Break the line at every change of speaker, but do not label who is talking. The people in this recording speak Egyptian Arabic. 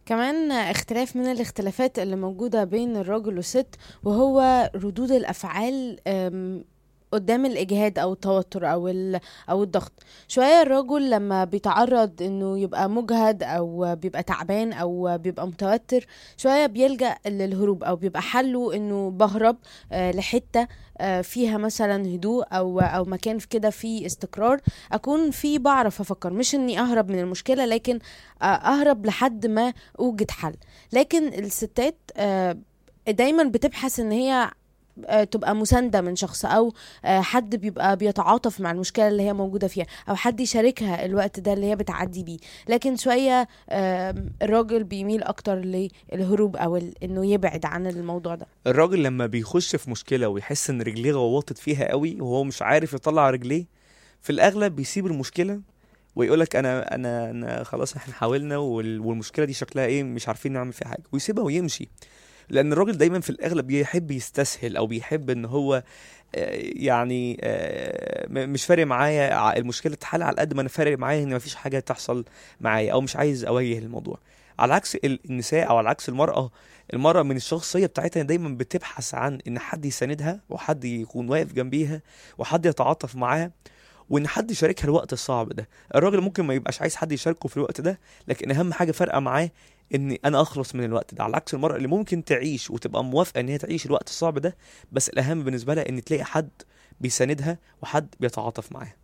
كمان اختلاف من الاختلافات اللي موجودة بين الراجل والست وهو ردود الأفعال أم، قدام الإجهاد أو التوتر أو ال- أو الضغط شوية الرجل لما بيتعرض إنه يبقى مجهد أو بيبقى تعبان أو بيبقى متوتر شوية بيلجأ للهروب أو بيبقى حله إنه بهرب آه، لحتة آه، فيها مثلا هدوء أو أو مكان في كده فيه استقرار أكون فيه بعرف أفكر مش إني أهرب من المشكلة لكن آه، أهرب لحد ما اوجد حل لكن الستات آه، دايما بتبحث ان هي آه، تبقى مساندة من شخص أو آه، حد بيبقى بيتعاطف مع المشكلة اللي هي موجودة فيها أو حد يشاركها الوقت ده اللي هي بتعدي بيه لكن شوية آم، الراجل بيميل أكتر للهروب أو ال- إنه يبعد عن الموضوع ده
الراجل لما بيخش في مشكله ويحس ان رجليه غوطت فيها قوي وهو مش عارف يطلع رجليه في الاغلب بيسيب المشكله ويقولك انا انا انا خلاص احنا حاولنا وال- والمشكله دي شكلها ايه مش عارفين نعمل فيها حاجه ويسيبها ويمشي لان الراجل دايما في الاغلب بيحب يستسهل او بيحب ان هو آه، يعني آه، م- مش فارق معايا ع- المشكله تتحل على قد ما انا فارق معايا ان مفيش حاجه تحصل معايا او مش عايز اواجه الموضوع على عكس ال- النساء او على عكس المراه المرأة من الشخصية بتاعتها دايما بتبحث عن ان حد يساندها وحد يكون واقف جنبيها وحد يتعاطف معاها وان حد يشاركها الوقت الصعب ده الراجل ممكن ما يبقاش عايز حد يشاركه في الوقت ده لكن اهم حاجة فارقة معاه ان انا اخلص من الوقت ده على عكس المرأة اللي ممكن تعيش وتبقى موافقة ان هي تعيش الوقت الصعب ده بس الاهم بالنسبة لها ان تلاقي حد بيساندها وحد بيتعاطف معاها